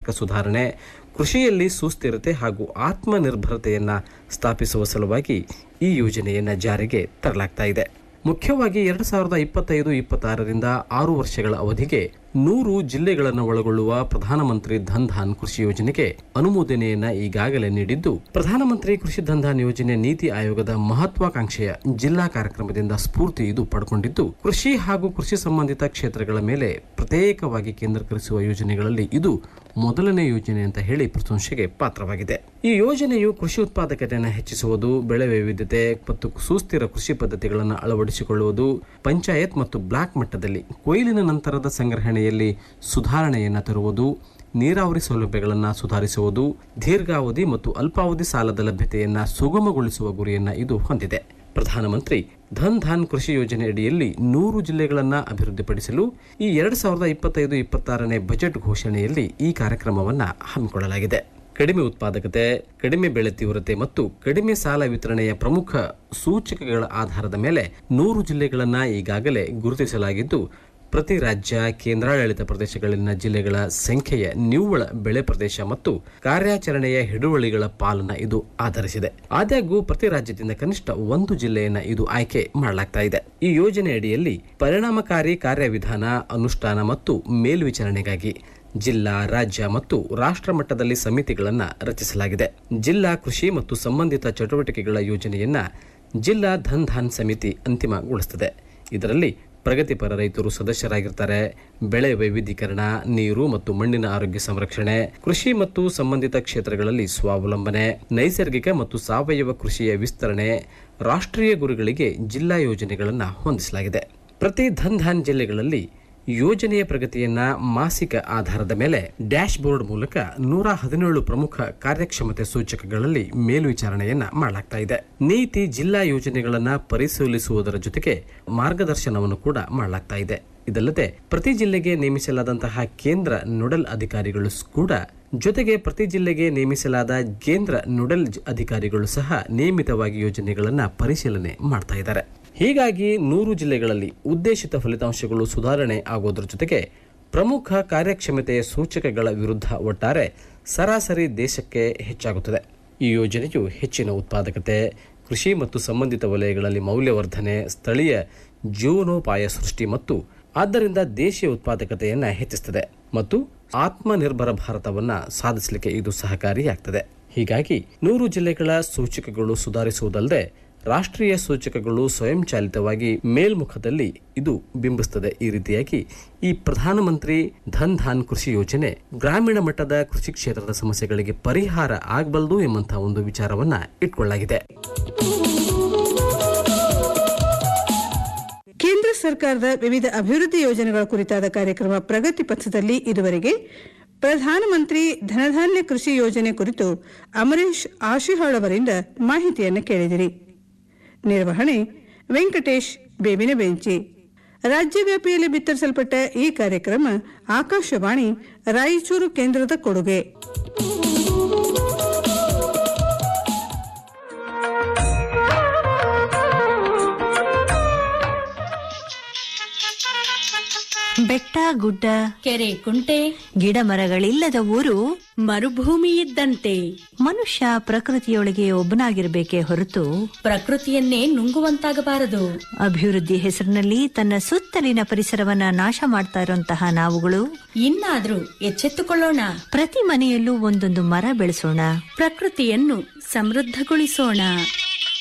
ಸಾಂಸ್ಥಿಕ ಸುಧಾರಣೆ ಕೃಷಿಯಲ್ಲಿ ಸುಸ್ಥಿರತೆ ಹಾಗೂ ಆತ್ಮನಿರ್ಭರತೆಯನ್ನು ಸ್ಥಾಪಿಸುವ ಸಲುವಾಗಿ ಈ ಯೋಜನೆಯನ್ನು ಜಾರಿಗೆ ತರಲಾಗ್ತಾ ಇದೆ ಮುಖ್ಯವಾಗಿ ಎರಡು ಸಾವಿರದ ಇಪ್ಪತ್ತೈದು ಇಪ್ಪತ್ತಾರರಿಂದ ಆರು ವರ್ಷಗಳ ಅವಧಿಗೆ ನೂರು ಜಿಲ್ಲೆಗಳನ್ನು ಒಳಗೊಳ್ಳುವ ಪ್ರಧಾನಮಂತ್ರಿ ಧನ್ ಧಾನ್ ಕೃಷಿ ಯೋಜನೆಗೆ ಅನುಮೋದನೆಯನ್ನ ಈಗಾಗಲೇ ನೀಡಿದ್ದು ಪ್ರಧಾನಮಂತ್ರಿ ಕೃಷಿ ಧನ್ ಧಾನ್ ಯೋಜನೆ ನೀತಿ ಆಯೋಗದ ಮಹತ್ವಾಕಾಂಕ್ಷೆಯ ಜಿಲ್ಲಾ ಕಾರ್ಯಕ್ರಮದಿಂದ ಸ್ಫೂರ್ತಿ ಇದು ಪಡ್ಕೊಂಡಿದ್ದು ಕೃಷಿ ಹಾಗೂ ಕೃಷಿ ಸಂಬಂಧಿತ ಕ್ಷೇತ್ರಗಳ ಮೇಲೆ ಪ್ರತ್ಯೇಕವಾಗಿ ಕೇಂದ್ರೀಕರಿಸುವ ಯೋಜನೆಗಳಲ್ಲಿ ಇದು ಮೊದಲನೇ ಯೋಜನೆ ಅಂತ ಹೇಳಿ ಪ್ರಶಂಸೆಗೆ ಪಾತ್ರವಾಗಿದೆ ಈ ಯೋಜನೆಯು ಕೃಷಿ ಉತ್ಪಾದಕತೆಯನ್ನು ಹೆಚ್ಚಿಸುವುದು ಬೆಳೆ ವೈವಿಧ್ಯತೆ ಮತ್ತು ಸುಸ್ಥಿರ ಕೃಷಿ ಪದ್ಧತಿಗಳನ್ನು ಅಳವಡಿಸಿಕೊಳ್ಳುವುದು ಪಂಚಾಯತ್ ಮತ್ತು ಬ್ಲಾಕ್ ಮಟ್ಟದಲ್ಲಿ ಕೊಯ್ಲಿನ ನಂತರದ ಸಂಗ್ರಹಣೆಯಲ್ಲಿ ಸುಧಾರಣೆಯನ್ನು ತರುವುದು ನೀರಾವರಿ ಸೌಲಭ್ಯಗಳನ್ನು ಸುಧಾರಿಸುವುದು ದೀರ್ಘಾವಧಿ ಮತ್ತು ಅಲ್ಪಾವಧಿ ಸಾಲದ ಲಭ್ಯತೆಯನ್ನು ಸುಗಮಗೊಳಿಸುವ ಗುರಿಯನ್ನು ಇದು ಹೊಂದಿದೆ ಪ್ರಧಾನಮಂತ್ರಿ ಧನ್ ಧಾನ್ ಕೃಷಿ ಯೋಜನೆ ಅಡಿಯಲ್ಲಿ ನೂರು ಜಿಲ್ಲೆಗಳನ್ನು ಅಭಿವೃದ್ಧಿಪಡಿಸಲು ಈ ಎರಡು ಸಾವಿರದ ಇಪ್ಪತ್ತೈದು ಇಪ್ಪತ್ತಾರನೇ ಬಜೆಟ್ ಘೋಷಣೆಯಲ್ಲಿ ಈ ಕಾರ್ಯಕ್ರಮವನ್ನು ಹಮ್ಮಿಕೊಳ್ಳಲಾಗಿದೆ ಕಡಿಮೆ ಉತ್ಪಾದಕತೆ ಕಡಿಮೆ ಬೆಳೆ ತೀವ್ರತೆ ಮತ್ತು ಕಡಿಮೆ ಸಾಲ ವಿತರಣೆಯ ಪ್ರಮುಖ ಸೂಚಕಗಳ ಆಧಾರದ ಮೇಲೆ ನೂರು ಜಿಲ್ಲೆಗಳನ್ನು ಈಗಾಗಲೇ ಗುರುತಿಸಲಾಗಿದ್ದು ಪ್ರತಿ ರಾಜ್ಯ ಕೇಂದ್ರಾಡಳಿತ ಪ್ರದೇಶಗಳಲ್ಲಿನ ಜಿಲ್ಲೆಗಳ ಸಂಖ್ಯೆಯ ನಿವ್ವಳ ಬೆಳೆ ಪ್ರದೇಶ ಮತ್ತು ಕಾರ್ಯಾಚರಣೆಯ ಹಿಡುವಳಿಗಳ ಪಾಲನ್ನ ಇದು ಆಧರಿಸಿದೆ ಆದಾಗ್ಯೂ ಪ್ರತಿ ರಾಜ್ಯದಿಂದ ಕನಿಷ್ಠ ಒಂದು ಜಿಲ್ಲೆಯನ್ನ ಇದು ಆಯ್ಕೆ ಮಾಡಲಾಗ್ತಾ ಇದೆ ಈ ಯೋಜನೆ ಅಡಿಯಲ್ಲಿ ಪರಿಣಾಮಕಾರಿ ಕಾರ್ಯವಿಧಾನ ಅನುಷ್ಠಾನ ಮತ್ತು ಮೇಲ್ವಿಚಾರಣೆಗಾಗಿ ಜಿಲ್ಲಾ ರಾಜ್ಯ ಮತ್ತು ರಾಷ್ಟ್ರ ಮಟ್ಟದಲ್ಲಿ ಸಮಿತಿಗಳನ್ನು ರಚಿಸಲಾಗಿದೆ ಜಿಲ್ಲಾ ಕೃಷಿ ಮತ್ತು ಸಂಬಂಧಿತ ಚಟುವಟಿಕೆಗಳ ಯೋಜನೆಯನ್ನ ಜಿಲ್ಲಾ ಧನ್ ಧಾನ್ ಸಮಿತಿ ಅಂತಿಮಗೊಳಿಸುತ್ತದೆ ಇದರಲ್ಲಿ ಪ್ರಗತಿಪರ ರೈತರು ಸದಸ್ಯರಾಗಿರ್ತಾರೆ ಬೆಳೆ ವೈವಿಧ್ಯೀಕರಣ ನೀರು ಮತ್ತು ಮಣ್ಣಿನ ಆರೋಗ್ಯ ಸಂರಕ್ಷಣೆ ಕೃಷಿ ಮತ್ತು ಸಂಬಂಧಿತ ಕ್ಷೇತ್ರಗಳಲ್ಲಿ ಸ್ವಾವಲಂಬನೆ ನೈಸರ್ಗಿಕ ಮತ್ತು ಸಾವಯವ ಕೃಷಿಯ ವಿಸ್ತರಣೆ ರಾಷ್ಟ್ರೀಯ ಗುರಿಗಳಿಗೆ ಜಿಲ್ಲಾ ಯೋಜನೆಗಳನ್ನು ಹೊಂದಿಸಲಾಗಿದೆ ಪ್ರತಿ ಧನ್ ಧಾನ್ ಜಿಲ್ಲೆಗಳಲ್ಲಿ ಯೋಜನೆಯ ಪ್ರಗತಿಯನ್ನ ಮಾಸಿಕ ಆಧಾರದ ಮೇಲೆ ಡ್ಯಾಶ್ ಬೋರ್ಡ್ ಮೂಲಕ ನೂರ ಹದಿನೇಳು ಪ್ರಮುಖ ಕಾರ್ಯಕ್ಷಮತೆ ಸೂಚಕಗಳಲ್ಲಿ ಮೇಲ್ವಿಚಾರಣೆಯನ್ನ ಮಾಡಲಾಗ್ತಾ ಇದೆ ನೀತಿ ಜಿಲ್ಲಾ ಯೋಜನೆಗಳನ್ನ ಪರಿಶೀಲಿಸುವುದರ ಜೊತೆಗೆ ಮಾರ್ಗದರ್ಶನವನ್ನು ಕೂಡ ಮಾಡಲಾಗ್ತಾ ಇದೆ ಇದಲ್ಲದೆ ಪ್ರತಿ ಜಿಲ್ಲೆಗೆ ನೇಮಿಸಲಾದಂತಹ ಕೇಂದ್ರ ನೋಡಲ್ ಅಧಿಕಾರಿಗಳು ಕೂಡ ಜೊತೆಗೆ ಪ್ರತಿ ಜಿಲ್ಲೆಗೆ ನೇಮಿಸಲಾದ ಕೇಂದ್ರ ನೋಡಲ್ ಜ- ಅಧಿಕಾರಿಗಳು ಸಹ ನಿಯಮಿತವಾಗಿ ಯೋಜನೆಗಳನ್ನ ಪರಿಶೀಲನೆ ಮಾಡ್ತಾ ಇದ್ದಾರೆ ಹೀಗಾಗಿ ನೂರು ಜಿಲ್ಲೆಗಳಲ್ಲಿ ಉದ್ದೇಶಿತ ಫಲಿತಾಂಶಗಳು ಸುಧಾರಣೆ ಆಗೋದ್ರ ಜೊತೆಗೆ ಪ್ರಮುಖ ಕಾರ್ಯಕ್ಷಮತೆಯ ಸೂಚಕಗಳ ವಿರುದ್ಧ ಒಟ್ಟಾರೆ ಸರಾಸರಿ ದೇಶಕ್ಕೆ ಹೆಚ್ಚಾಗುತ್ತದೆ ಈ ಯೋಜನೆಯು ಹೆಚ್ಚಿನ ಉತ್ಪಾದಕತೆ ಕೃಷಿ ಮತ್ತು ಸಂಬಂಧಿತ ವಲಯಗಳಲ್ಲಿ ಮೌಲ್ಯವರ್ಧನೆ ಸ್ಥಳೀಯ ಜೀವನೋಪಾಯ ಸೃಷ್ಟಿ ಮತ್ತು ಆದ್ದರಿಂದ ದೇಶೀಯ ಉತ್ಪಾದಕತೆಯನ್ನು ಹೆಚ್ಚಿಸುತ್ತದೆ ಮತ್ತು ಆತ್ಮನಿರ್ಭರ ಭಾರತವನ್ನ ಸಾಧಿಸಲಿಕ್ಕೆ ಇದು ಸಹಕಾರಿಯಾಗ್ತದೆ ಹೀಗಾಗಿ ನೂರು ಜಿಲ್ಲೆಗಳ ಸೂಚಕಗಳು ಸುಧಾರಿಸುವುದಲ್ಲದೆ ರಾಷ್ಟ್ರೀಯ ಸೂಚಕಗಳು ಸ್ವಯಂಚಾಲಿತವಾಗಿ ಮೇಲ್ಮುಖದಲ್ಲಿ ಇದು ಬಿಂಬಿಸ್ತದೆ ಈ ರೀತಿಯಾಗಿ ಈ ಪ್ರಧಾನಮಂತ್ರಿ ಧನ್ ಧಾನ್ ಕೃಷಿ ಯೋಜನೆ ಗ್ರಾಮೀಣ ಮಟ್ಟದ ಕೃಷಿ ಕ್ಷೇತ್ರದ ಸಮಸ್ಯೆಗಳಿಗೆ ಪರಿಹಾರ ಆಗಬಲ್ಲದು ಎಂಬಂತಹ ಒಂದು ವಿಚಾರವನ್ನ ಇಟ್ಕೊಳ್ಳಲಾಗಿದೆ ಕೇಂದ್ರ ಸರ್ಕಾರದ ವಿವಿಧ ಅಭಿವೃದ್ಧಿ ಯೋಜನೆಗಳ ಕುರಿತಾದ ಕಾರ್ಯಕ್ರಮ ಪ್ರಗತಿ ಪಥದಲ್ಲಿ ಇದುವರೆಗೆ ಪ್ರಧಾನಮಂತ್ರಿ ಧನಧಾನ್ಯ ಕೃಷಿ ಯೋಜನೆ ಕುರಿತು ಅಮರೇಶ್ ಆಶಿಹಾಳ್ ಅವರಿಂದ ಮಾಹಿತಿಯನ್ನು ಕೇಳಿದಿರಿ ನಿರ್ವಹಣೆ ವೆಂಕಟೇಶ್ ಬೇವಿನ ಬೆಂಚಿ ರಾಜ್ಯವ್ಯಾಪಿಯಲ್ಲಿ ಬಿತ್ತರಿಸಲ್ಪಟ್ಟ ಈ ಕಾರ್ಯಕ್ರಮ ಆಕಾಶವಾಣಿ ರಾಯಚೂರು ಕೇಂದ್ರದ ಕೊಡುಗೆ ಬೆಟ್ಟ ಗುಡ್ಡ ಕೆರೆ ಕುಂಟೆ ಗಿಡ ಮರಗಳಿಲ್ಲದ ಊರು ಮರುಭೂಮಿ ಇದ್ದಂತೆ ಮನುಷ್ಯ ಪ್ರಕೃತಿಯೊಳಗೆ ಒಬ್ಬನಾಗಿರ್ಬೇಕೇ ಹೊರತು ಪ್ರಕೃತಿಯನ್ನೇ ನುಂಗುವಂತಾಗಬಾರದು ಅಭಿವೃದ್ಧಿ ಹೆಸರಿನಲ್ಲಿ ತನ್ನ ಸುತ್ತಲಿನ ಪರಿಸರವನ್ನ ನಾಶ ಮಾಡ್ತಾ ಇರುವಂತಹ ನಾವುಗಳು ಇನ್ನಾದ್ರೂ ಎಚ್ಚೆತ್ತುಕೊಳ್ಳೋಣ ಪ್ರತಿ ಮನೆಯಲ್ಲೂ ಒಂದೊಂದು ಮರ ಬೆಳೆಸೋಣ ಪ್ರಕೃತಿಯನ್ನು ಸಮೃದ್ಧಗೊಳಿಸೋಣ